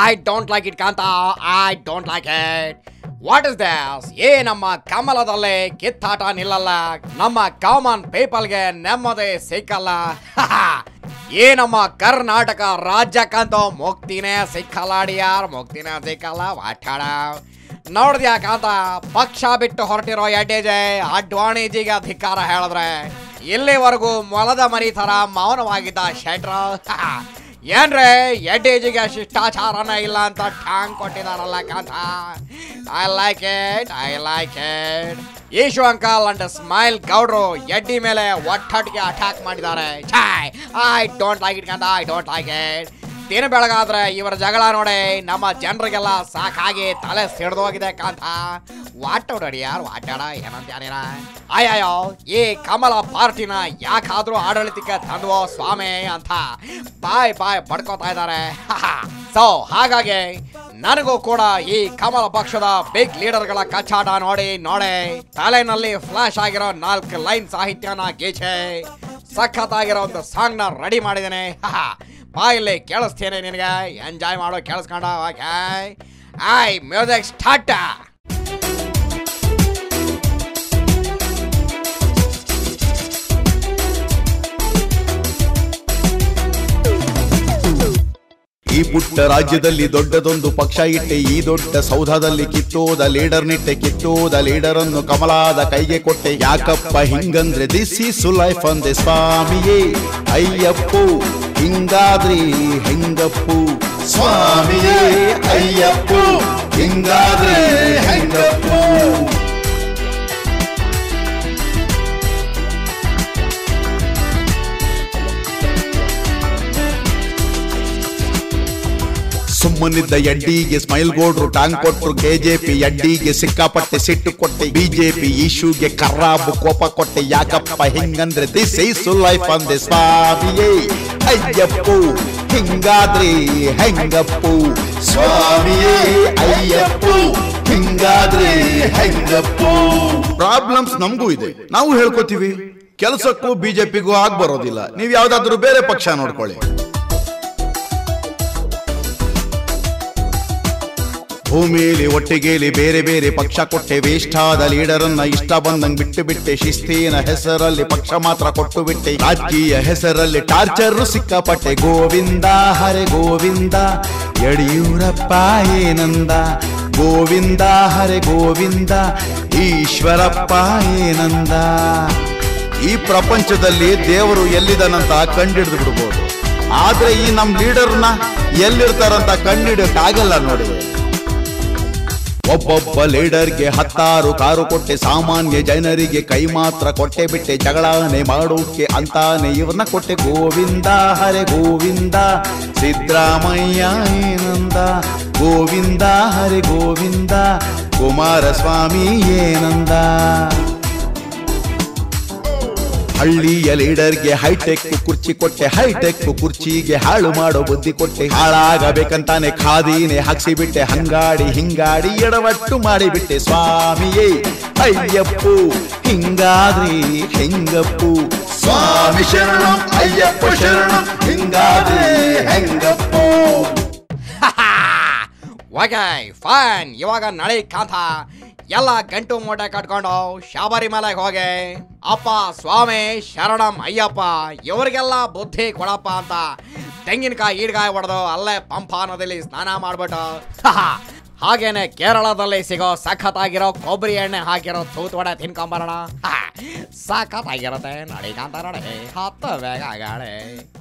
I don't like it Kanta I don't like it what is this ಏ ನಮ್ಮ ಕಮಲದಲ್ಲಿ ಕಿತ್ತಾಟ ನಿಲ್ಲಲ್ಲ ನಮ್ಮ ಕಾಮನ್ ಪೀಪಲ್ಗೆ ನೆಮ್ಮದಿ ಸಿಕ್ಕಲ್ಲ ಏ ನಮ್ಮ ಕರ್ನಾಟಕ ರಾಜ್ಯಕ್ಕಂತೂ ಮುಕ್ತಿನೇ ಸಿಕ್ಕಲ್ಲ ಡಿಯಾರ್ ಮುಕ್ತಿನೇ ಸಿಕ್ಕಲ್ಲ ವಾಟಾಡ ನೋಡ್ದ್ಯಾ ಕಾಂತ ಪಕ್ಷ ಬಿಟ್ಟು ಹೊರಟಿರೋ ಎಡ್ಡೇಜೆ ಅಡ್ವಾಣಿಜಿಗೆ ಧಿಕ್ಕಾರ ಹೇಳಿದ್ರೆ ಇಲ್ಲಿವರೆಗೂ ಮೊಲದ ಮರಿ ಥರ ಮೌನವಾಗಿದ್ದ ಶೆಟ್ರ ಏನ್ರೆ ಎಡ್ಡೇಜಿಗೆ ಶಿಷ್ಟಾಚಾರನೇ ಇಲ್ಲ ಅಂತ ಠಾಂಗ್ ಕೊಟ್ಟಿದಾರಲ್ಲ Kanta I like it I like it Yeshu uncle and smile ಗೌಡ್ರು ಎಡ್ಡಿ ಮೇಲೆ ಒಟ್ಟೊಟ್ಟಿಗೆ ಅಟ್ಯಾಕ್ ಮಾಡಿದ್ದಾರೆ ಛಾಯ್ I don't like it Kanta I don't like it ದಿನ ಬೆಳಗಾದ್ರೆ ಇವರ ಜಗಳ ನೋಡಿ ನಮ್ಮ ಜನರಿಗೆಲ್ಲ ಸಾಕಾಗಿ ತಲೆ ಸಿಡ್ದೋಗಿದೆ ಕಾಂತ ವಾಟಾಡ ಯಾರು ವಾಟಾಡ ಏನಂತ ಯಾನೇನ ಅಯ್ಯಯ್ಯೋ ಈ ಕಮಲ ಪಾರ್ಟಿನ ಯಾಕಾದ್ರೂ ಆಡಳಿತಕ್ಕೆ ತಂದ್ವೋ ಸ್ವಾಮಿ ಅಂತ ಬಾಯ್ ಬಾಯ್ ಬಡ್ಕೋತಾ ಇದ್ದಾರೆ ಸೊ ಹಾಗಾಗಿ ನನಗೂ ಕೂಡ ಈ ಕಮಲ ಪಕ್ಷದ ಬಿಗ್ ಲೀಡರ್ಗಳ ಕಚ್ಚಾಟ ನೋಡಿ ನೋಡಿ ತಲೆನಲ್ಲಿ ಫ್ಲಾಶ್ ಆಗಿರೋ ನಾಲ್ಕು ಲೈನ್ ಸಾಹಿತ್ಯನ ಗೀಚೆ ಸಖತ್ತಾಗಿರೋ ಒಂದು ಸಾಂಗ್ ನ ರೆಡಿ ಮಾಡಿದ್ದೇನೆ ಬಾಯಲ್ಲಿ ಕೇಳಿಸ್ತೇನೆ ನಿನಗೆ ಎಂಜಾಯ್ ಮಾಡೋ ಕೇಳಿಸ್ಕೊಂಡ ಓಕೆ ಐ ಮ್ಯೂಸಿಕ್ ಸ್ಟಾರ್ಟ್ ಈ ಪುಟ್ಟ ರಾಜ್ಯದಲ್ಲಿ ದೊಡ್ಡದೊಂದು ಪಕ್ಷ ಇಟ್ಟೆ ಈ ದೊಡ್ಡ ಸೌಧದಲ್ಲಿ ಕಿತ್ತೋದ ಲೀಡರ್ ನಿಟ್ಟೆ ಕಿತ್ತೋದ ಲೀಡರ್ ಅನ್ನು ಕಮಲಾದ ಕೈಗೆ ಕೊಟ್ಟೆ ಯಾಕಪ್ಪ ಹಿಂಗಂದ್ರೆ ದಿಸ್ ಈಸ್ ಲೈಫ್ ಅಂದೆ ಸ್ವಾಮಿಯೇ ಅಯ್ಯಪ್ಪು ಹಿಂಗಾದ್ರಿ ಹೆಂಗಪ್ಪು ಸ್ವಾಮಿಯೇ ಅಯ್ಯಪ್ಪು ಹಿಂಗಾದ್ರಿ ಹೆಂಗಪ್ಪು ಸುಮ್ಮನಿದ್ದ ಎಡ್ಡಿಗೆ ಸ್ಮೈಲ್ ಗೋಡ್ರು ಟಾಂಗ್ ಕೊಟ್ರು ಕೆಜೆಪಿ ಎಡ್ಡಿಗೆ ಸಿಕ್ಕಾಪಟ್ಟೆ ಸಿಟ್ಟು ಕೊಟ್ಟೆ ಬಿಜೆಪಿ ಇಶ್ಯೂಗೆ ಕರ್ರಾಬು ಕೋಪ ಕೊಟ್ಟೆ ಯಾಕಪ್ಪ ಹಿಂಗಂದ್ರೆ ದಿಸ್ ಈಸ್ ಲೈಫ್ ಅಂದೆ ಸ್ವಾಮಿಯೇ ಅಯ್ಯಪ್ಪು ಹಿಂಗಾದ್ರಿ ಹೆಂಗಪ್ಪು ಸ್ವಾಮಿಯೇ ಅಯ್ಯಪ್ಪು ಹಿಂಗಾದ್ರಿ ಹೆಂಗಪ್ಪು ಪ್ರಾಬ್ಲಮ್ಸ್ ನಮಗೂ ಇದೆ ನಾವು ಹೇಳ್ಕೊತೀವಿ ಕೆಲಸಕ್ಕೂ ಬಿಜೆಪಿಗೂ ಆಗ್ ಬರೋದಿಲ್ಲ ನೀವು ಯಾವ್ದಾದ್ರು ಬೇರೆ ಪಕ್ಷ ನೋಡ್ಕೊಳ್ಳಿ ಭೂಮಿಲಿ ಒಟ್ಟಿಗೆಲಿ ಬೇರೆ ಬೇರೆ ಪಕ್ಷ ಕೊಟ್ಟೆ ವೇಸ್ಟ್ ಆದ ಲೀಡರನ್ನ ಇಷ್ಟ ಬಂದಂಗ್ ಬಿಟ್ಟು ಬಿಟ್ಟೆ ಶಿಸ್ತಿನ ಹೆಸರಲ್ಲಿ ಪಕ್ಷ ಮಾತ್ರ ಕೊಟ್ಟು ಬಿಟ್ಟೆ ರಾಜಕೀಯ ಹೆಸರಲ್ಲಿ ಟಾರ್ಚರ್ ಸಿಕ್ಕಾಪಟ್ಟೆ ಗೋವಿಂದ ಹರೆ ಗೋವಿಂದ ಯಡಿಯೂರಪ್ಪ ಏನಂದ ಗೋವಿಂದ ಹರೆ ಗೋವಿಂದ ಈಶ್ವರಪ್ಪ ಏನಂದ ಈ ಪ್ರಪಂಚದಲ್ಲಿ ದೇವರು ಎಲ್ಲಿದನಂತ ಕಂಡಿಡಿದು ಬಿಡ್ಬೋದು ಆದ್ರೆ ಈ ನಮ್ ಲೀಡರ್ನ ಎಲ್ಲಿರ್ತಾರಂತ ಕಂಡಿಡಕ್ಕಾಗಲ್ಲ ನೋಡಿ ಒಬ್ಬೊಬ್ಬ ಲೀಡರ್ಗೆ ಹತ್ತಾರು ಕಾರು ಕೊಟ್ಟೆ ಸಾಮಾನ್ಯ ಜನರಿಗೆ ಕೈ ಮಾತ್ರ ಕೊಟ್ಟೆ ಬಿಟ್ಟೆ ಜಗಳಾನೆ ಮಾಡೋಕೆ ಅಂತಾನೆ ಇವ್ರನ್ನ ಕೊಟ್ಟೆ ಗೋವಿಂದ ಹರೆ ಗೋವಿಂದ ಸಿದ್ದರಾಮಯ್ಯ ಏನಂದ ಗೋವಿಂದ ಹರೆ ಗೋವಿಂದ ಕುಮಾರಸ್ವಾಮಿ ಏನಂದ ಹಳ್ಳಿಯ ಲೀಡರ್ಗೆ ಹೈಟೆಕ್ ಕುರ್ಚಿ ಕೊಟ್ಟೆ ಹೈಟೆಕ್ ಕುರ್ಚಿಗೆ ಹಾಳು ಮಾಡೋ ಬುದ್ಧಿ ಕೊಟ್ಟೆ ಹಾಳಾಗಬೇಕಂತಾನೆ ಖಾದೀನೆ ಹಾಕ್ಸಿ ಬಿಟ್ಟೆ ಹಂಗಾಡಿ ಹಿಂಗಾಡಿ ಎಡವಟ್ಟು ಮಾಡಿಬಿಟ್ಟೆ ಸ್ವಾಮಿಯೇ ಅಯ್ಯಪ್ಪು ಹಿಂಗಾದ್ರಿ ಹೆಂಗಪ್ಪು ಸ್ವಾಮಿ ಶರಣಂ ಅಯ್ಯಪ್ಪ ಶರಣಂ ಹಿಂಗಾದ್ರಿ ಹೆಂಗಪ್ಪು ಓಕೆ ಫೈನ್ ಇವಾಗ ನಳಿ ಕಾಂತ ಎಲ್ಲ ಗಂಟು ಮೂಟೆ ಕಟ್ಕೊಂಡು ಶಬರಿಮಲೆಗೆ ಹೋಗಿ ಅಪ್ಪ ಸ್ವಾಮಿ ಶರಣಂ ಅಯ್ಯಪ್ಪ ಇವ್ರಿಗೆಲ್ಲ ಬುದ್ಧಿ ಕೊಡಪ್ಪ ಅಂತ ತೆಂಗಿನಕಾಯಿ ಈಡ್ಗಾಯಿ ಹೊಡೆದು ಅಲ್ಲೇ ಪಂಪಾ ನದಿಲಿ ಸ್ನಾನ ಮಾಡ್ಬಿಟ್ಟು ಹಾಗೇನೆ ಕೇರಳದಲ್ಲಿ ಸಿಗೋ ಸಖತ್ತಾಗಿರೋ ಕೊಬ್ಬರಿ ಎಣ್ಣೆ ಹಾಕಿರೋ ತೂತ್ ವಡೆ ತಿನ್ಕೊಂಬರೋಣ ಸಖತ್ತಾಗಿರುತ್ತೆ ನಡಿ ಕಾಂತ ನಡೆ ಹತ್ತು ಬೇಗ ಗಾಡಿ